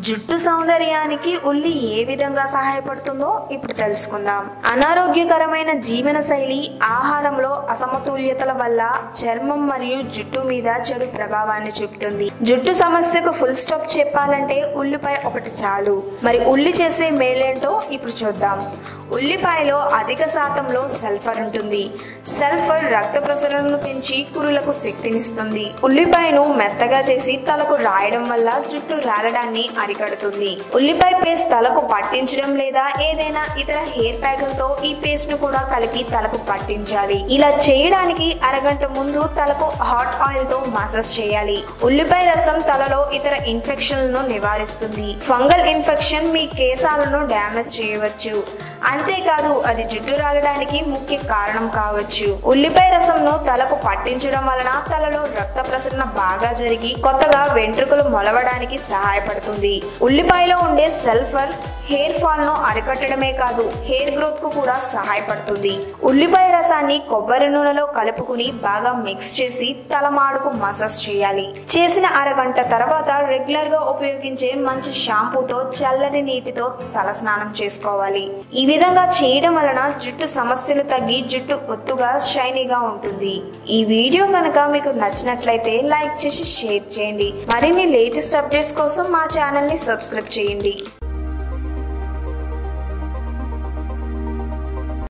జుట్టు సౌందర్యానికి ఉల్లి ఏ విధంగా సహాయపడుతుందో ఇప్పుడు తెలుసుకుందాం అనారోగ్యకరమైన జీవన శైలి ఆహారంలో అసమతుల్యతల వల్ల చర్మం మరియు జుట్టు మీద చెడు ప్రభావాన్ని చూపుతుంది జుట్టు సమస్యకు ఫుల్ స్టాప్ చెప్పాలంటే ఉల్లిపాయ ఒకటి చాలు మరి ఉల్లి చేసే మేలేంటో ఇప్పుడు చూద్దాం ఉల్లిపాయలో అధిక శాతంలో సల్ఫర్ ఉంటుంది సల్ఫర్ రక్త ప్రసరణను పెంచి కురులకు శక్తినిస్తుంది ఉల్లిపాయను మెత్తగా చేసి తలకు రాయడం వల్ల జుట్టు రాలడాన్ని అరికడుతుంది ఉల్లిపాయ పేస్ట్ తలకు పట్టించడం లేదా ఏదైనా ఇతర హెయిర్ ప్యాకులతో ఈ పేస్ట్ ను కూడా కలిపి తలకు పట్టించాలి ఇలా చేయడానికి అరగంట ముందు తలకు హాట్ ఆయిల్ తో మసాజ్ చేయాలి ఉల్లిపాయ రసం తలలో ఇతర ఇన్ఫెక్షన్లను నివారిస్తుంది ఫంగల్ ఇన్ఫెక్షన్ మీ కేశాలను డ్యామేజ్ చేయవచ్చు అంతేకాదు అది జుట్టు రాలడానికి ముఖ్య కారణం కావచ్చు ఉల్లిపాయ రసంను తలకు పట్టించడం వలన తలలో రక్త ప్రసరణ బాగా జరిగి కొత్తగా వెంట్రుకలు మొలవడానికి సహాయపడుతుంది ఉల్లిపాయలో ఉండే సల్ఫర్ హెయిర్ ఫాల్ ను అరికట్టడమే కాదు హెయిర్ గ్రోత్ కు కూడా సహాయపడుతుంది ఉల్లిపాయ రసాన్ని కొబ్బరి నూనెలో కలుపుకుని బాగా మిక్స్ చేసి తలమాడుకు మసాజ్ చేయాలి చేసిన అరగంట తర్వాత రెగ్యులర్ గా ఉపయోగించే మంచి షాంపూతో చల్లని నీటితో తల స్నానం చేసుకోవాలి ఈ విధంగా చేయడం వలన జుట్టు సమస్యలు తగ్గి జుట్టు ఒత్తుగా షైనీగా ఉంటుంది ఈ వీడియో కనుక మీకు నచ్చినట్లయితే లైక్ చేసి షేర్ చేయండి మరిన్ని లేటెస్ట్ అప్డేట్స్ కోసం మా ఛానల్ ని సబ్స్క్రైబ్ చేయండి